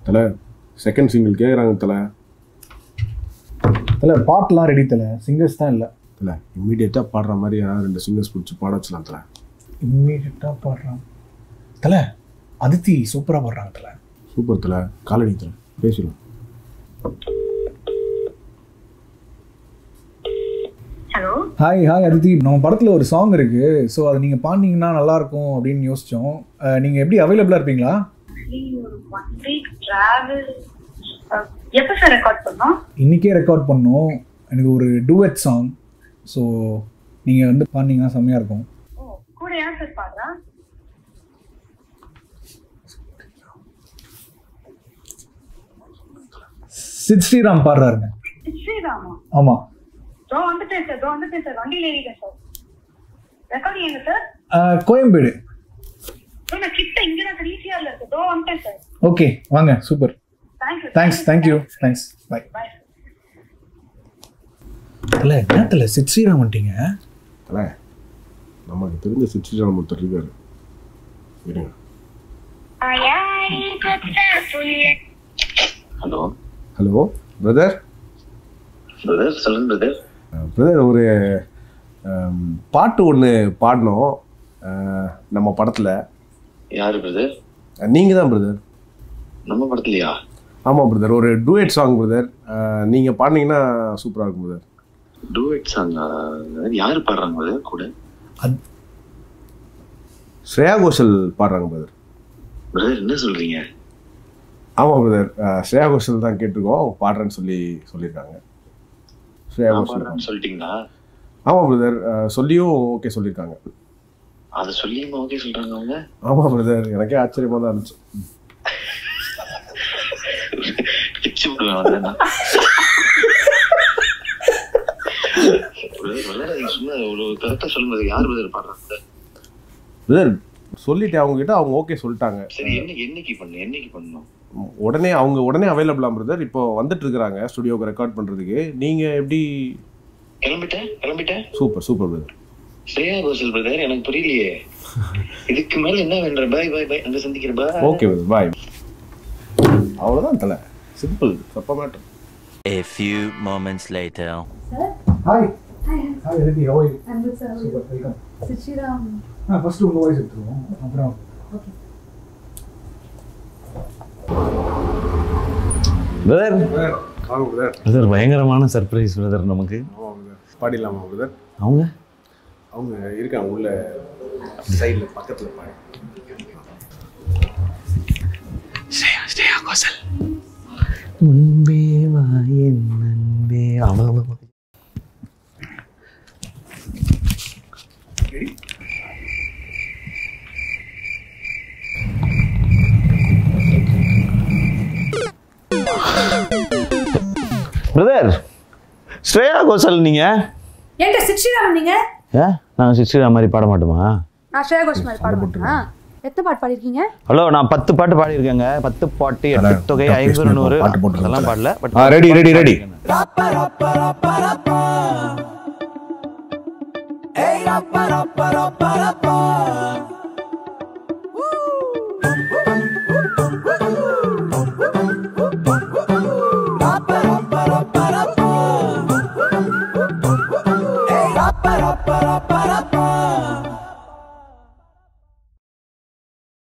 தலை second single கேட்குறாங்க தலை தலை பாட்டெலாம் ரெடி தலை சிங்கர்ஸ் தான் இல்லை தலை இம்மீடியட்டாக பாடுற மாதிரி யாராவது ரெண்டு சிங்கர்ஸ் பிடிச்சி பாட வச்சலாம் தலை இம்மீடியட்டாக பாடுறான் தலை அதித்தி சூப்பராக பாடுறாங்க தலை சூப்பர் தலை காலடி தலை பேசிடலாம் ஹலோ ஹாய் ஹாய் அதித்தி நம்ம படத்தில் ஒரு சாங் இருக்குது ஸோ அதை நீங்கள் பாடினீங்கன்னா நல்லாயிருக்கும் அப்படின்னு யோசித்தோம் நீங்கள் எப்படி அவைலபிளாக இருப்பீங்களா ஒரு ஒன் வீக் டிராவல் எப்போ சார் ரெக்கார்ட் பண்ணோம் இன்றைக்கே ரெக்கார்ட் பண்ணோம் எனக்கு ஒரு டூவெட் சாங் ஸோ நீங்கள் வந்து பாடினீங்கன்னா செம்மையாக இருக்கும் ஓ கூட யார் சார் பாடுறா சித் ஸ்ரீராம் பாடுறாருங்க ஸ்ரீராமா ஆமாம் தோ வந்துட்டேன் சார் தோ வந்துட்டேன் சார் வண்டியில் ஏறிட்டேன் சார் ரெக்கார்டிங் எங்க சார் கோயம்பேடு தோ நான் கிட்ட இங்கே தான் சார் ஈஸியாக இருக்கு தோ வந்துட்டேன் சார் ஓகே வாங்க super thank you thanks thank you thanks bye bye இல்லை என்ன தலை சித் ஸ்ரீராம் வந்துட்டீங்க தலை நமக்கு தெரிஞ்ச சிச்சிராம் ஒருத்தர் இருக்காரு இருங்க ஹலோ ஹலோ பிரதர் பிரதர் சொல்லுங்க பிரதர் பிரதர் ஒரு ஆம், பாட்டு ஒன்று பாடினோம் ஆ, நம்ம படத்தில் யாரு பிரதர் நீங்கள் தான் பிரதர் நம்ம படத்துலயா ஆமாம் பிரதர் ஒரு டூயட் சாங் பிரதர் நீங்கள் பாடினீங்கன்னா சூப்பராக இருக்கும் பிரதர் டூயட் சாங் யாரு பாடுறாங்க பிரதர் கூட ஸ்ரேயா கோஷல் பாடுறாங்க பிரதர் பிரதர் என்ன சொல்றீங்க ஆமாம் பிரதர் ஸ்ரேயா கோஷல் தான் கேட்டிருக்கோம் அவங்க பாடுறேன்னு சொல்லி சொல்லியிருக்காங்க ஸ்ரேயா நான் கோஷல் பாடுறேன்னு சொல்லிட்டீங்களா ஆமாம் பிரதர் சொல்லியும் ஓகே சொல்லியிருக்காங்க அதை சொல்லியுமா ஓகே சொல்றாங்க அவங்க ஆமாம் பிரதர் எனக்கே ஆச்சரியமாக தான் இருந்துச்சு பிச்சு விடுவேன் வந்து நான். பிரதர், பிரதர், நீங்க சும்மா ஒரு கரெக்டா சொல்லுங்க யார் பிரதர் பாடுறாங்க பிரதர் சொல்லிட்டேன் அவங்க கிட்ட அவங்க ஓகே சொல்லிட்டாங்க சரி என்னைக்கு என்னைக்கு பண்ணணும் என்னைக்கு பண்ணணும் உடனே அவங்க உடனே அவைலபிளாக பிரதர் இப்போ வந்துட்டு இருக்கிறாங்க ஸ்டுடியோக்கு ரெக்கார்ட் பண்ணுறதுக்கு நீங்கள் எப்படி கிளம்பிட்டேன் கிளம்பிட்டேன் super super brother Shreya Ghoshal brother எனக்கு புரியலையே இதுக்கு மேல என்ன வேண்ட பாய் பாய் பாய் அங்க சந்திக்கிறேன் பாய் ஓகே பிரதர் பாய் அவ்வளோதான் தலை சிம்பிள் சப்ப matter A few moments later. Hi hi Aditi ஹவை I'm good, sir. Super welcome Sichiram. ஆ ஃபஸ்ட்டு உங்கள் வாய்ஸ் எடுத்துருவோம் அப்புறம் பிரதர் வாங்க பிரதர் பிரதர் பயங்கரமான சர்ப்ரைஸ் பிரதர் நமக்கு ஆமாம் பிரதர் பாடிடலாமா பிரதர் அவங்க அவங்க இருக்காங்க உள்ள சைடில் பக்கத்தில் பாடி முன்பே வா என் நண்பே அவங்க பிரதர் ஸ்ரேயா கோஷல் நீங்க ஏன்டா சிச்சிராம் நீங்க ஏ நாங்கள் சிஸ்டர் மாதிரி பாட மாட்டோமா நான் ஸ்ரேயா கோஷ் மாதிரி பாட மாட்டேனா எத்தனை பாட்டு பாடிருக்கீங்க ஹலோ நான் பத்து பாட்டு பாடியிருக்கேங்க பத்து பாட்டு எட்டு தொகை ஐநூறு நூறு பாட்டு போட்டுருங்க. அதெல்லாம் பாடல but uh ready ready ready Hey, rappa, rappa, rappa, rappa.